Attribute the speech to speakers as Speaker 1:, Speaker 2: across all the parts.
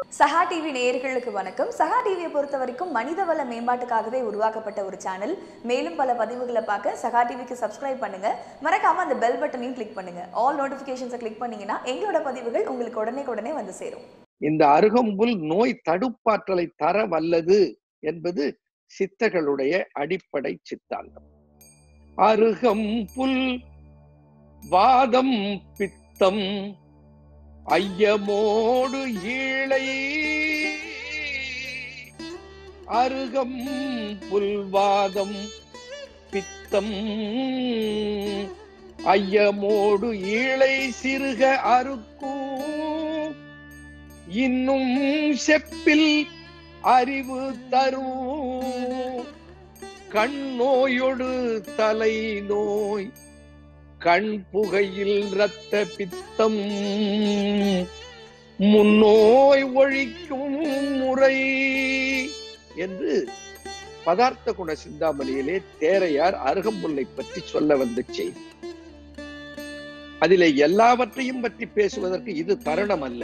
Speaker 1: சஹா டிவி நேயர்களுக்கு வணக்கம் சஹா டிவியை பொறுத்த வரைக்கும் மனிதவள மேம்பாட்டுக்காகவே உருவாக்கப்பட்ட ஒரு சேனல் மேலும் பல பதிவுகளை பார்க்க சஹா டிவிக்கு சப்ஸ்கிரைப் பண்ணுங்க மறக்காம அந்த பெல் பட்டனையும் கிளிக் பண்ணுங்க ஆல் நோட்டிபிகேஷன்ஸை கிளிக் பண்ணீங்கன்னா எங்களோட பதிவுகள் உங்களுக்கு உடனே உடனே வந்து சேரும்
Speaker 2: இந்த அருகம்புல் நோய் தடுப்பாற்றலை தர வல்லது என்பது சித்தர்களுடைய அடிப்படை சித்தாந்தம் அருகம்புல் வாதம் பித்தம் ஐயமோடு ஈழை அருகம் புல்வாதம் பித்தம் ஐயமோடு ஈழை சிறுக அறுக்கும் இன்னும் செப்பில் அறிவு தரும் கண் நோயொடு தலை நோய் கண் புகையில் இரத்த பித்தம் முன்னோய் ஒழிக்கும் முறை என்று பதார்த்த குண சிந்தாமணியிலே தேரையார் அருகம்புல்லை பற்றி சொல்ல வந்த செய்தி அதிலே எல்லாவற்றையும் பற்றி பேசுவதற்கு இது தருணம் அல்ல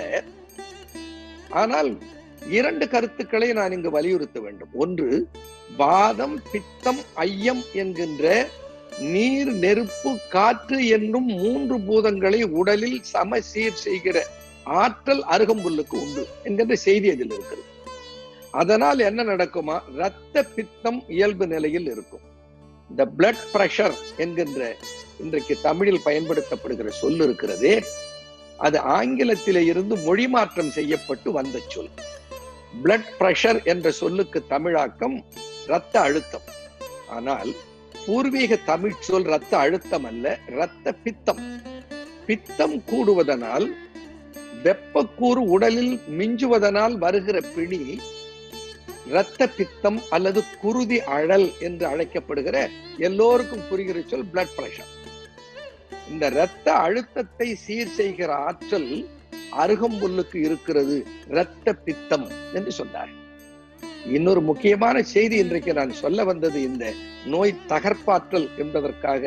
Speaker 2: ஆனால் இரண்டு கருத்துக்களை நான் இங்கு வலியுறுத்த வேண்டும் ஒன்று வாதம் பித்தம் ஐயம் என்கின்ற நீர் நெருப்பு காற்று என்னும் மூன்று பூதங்களை உடலில் சமசீர் செய்கிற ஆற்றல் அருகம்புல்லுக்கு உண்டு என்கின்ற செய்தி அதில் இருக்கிறது அதனால் என்ன நடக்குமா இரத்த பித்தம் இயல்பு நிலையில் இருக்கும் இந்த பிளட் பிரஷர் என்கின்ற இன்றைக்கு தமிழில் பயன்படுத்தப்படுகிற சொல் இருக்கிறதே அது ஆங்கிலத்திலே இருந்து மொழி மாற்றம் செய்யப்பட்டு வந்த சொல் பிளட் பிரஷர் என்ற சொல்லுக்கு தமிழாக்கம் இரத்த அழுத்தம் ஆனால் பூர்வீக தமிழ் சொல் இரத்த அழுத்தம் அல்ல இரத்த பித்தம் பித்தம் கூடுவதனால் வெப்பக்கூறு உடலில் மிஞ்சுவதனால் வருகிற பிணி இரத்த பித்தம் அல்லது குருதி அழல் என்று அழைக்கப்படுகிற எல்லோருக்கும் புரிகிற சொல் பிளட் பிரஷர் இந்த இரத்த அழுத்தத்தை சீர் செய்கிற ஆற்றல் அருகம்புல்லுக்கு இருக்கிறது இரத்த பித்தம் என்று சொன்னார் இன்னொரு முக்கியமான செய்தி இன்றைக்கு நான் சொல்ல வந்தது இந்த நோய் தகர்ப்பாற்றல் என்பதற்காக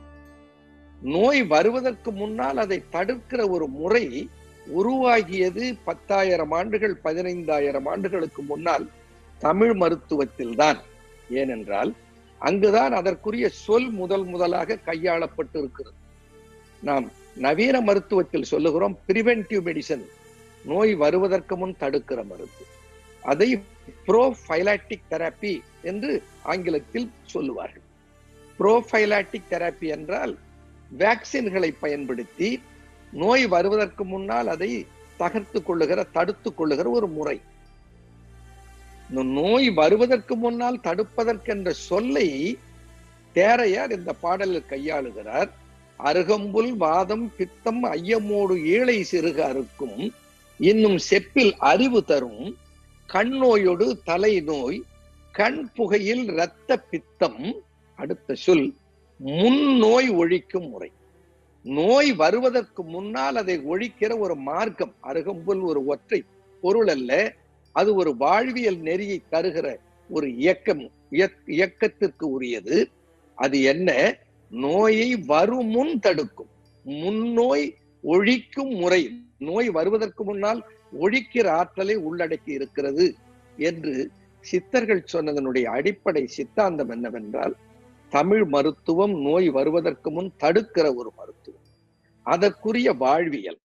Speaker 2: நோய் வருவதற்கு முன்னால் அதை தடுக்கிற ஒரு முறை உருவாகியது பத்தாயிரம் ஆண்டுகள் பதினைந்தாயிரம் ஆண்டுகளுக்கு முன்னால் தமிழ் மருத்துவத்தில் தான் ஏனென்றால் அங்குதான் அதற்குரிய சொல் முதல் முதலாக கையாளப்பட்டு இருக்கிறது நாம் நவீன மருத்துவத்தில் சொல்லுகிறோம் பிரிவென்டிவ் மெடிசன் நோய் வருவதற்கு முன் தடுக்கிற மருந்து அதை ப்ரோஃபைலாட்டிக் தெரப்பி என்று ஆங்கிலத்தில் சொல்லுவார்கள் ப்ரோஃபைலாட்டிக் தெரப்பி என்றால் வேக்சின்களை பயன்படுத்தி நோய் வருவதற்கு முன்னால் அதை தகர்த்து கொள்ளுகிற தடுத்து கொள்ளுகிற ஒரு முறை இந்த நோய் வருவதற்கு முன்னால் தடுப்பதற்கென்ற சொல்லை தேரையார் இந்த பாடலில் கையாளுகிறார் அருகம்புல் வாதம் பித்தம் ஐயமோடு ஏழை சிறுக அறுக்கும் இன்னும் செப்பில் அறிவு தரும் கண் நோயோடு தலை நோய் கண் புகையில் இரத்த பித்தம் அடுத்த சொல் முன் நோய் ஒழிக்கும் முறை நோய் வருவதற்கு முன்னால் அதை ஒழிக்கிற ஒரு மார்க்கம் அருகம்புல் ஒரு ஒற்றை பொருள் அல்ல அது ஒரு வாழ்வியல் நெறியை தருகிற ஒரு இயக்கம் இயக்கத்திற்கு உரியது அது என்ன நோயை வரும் முன் தடுக்கும் முன்னோய் ஒழிக்கும் முறை நோய் வருவதற்கு முன்னால் ஒழிக்கிற ஆற்றலை உள்ளடக்கி இருக்கிறது என்று சித்தர்கள் சொன்னதனுடைய அடிப்படை சித்தாந்தம் என்னவென்றால் தமிழ் மருத்துவம் நோய் வருவதற்கு முன் தடுக்கிற ஒரு மருத்துவம் அதற்குரிய வாழ்வியல்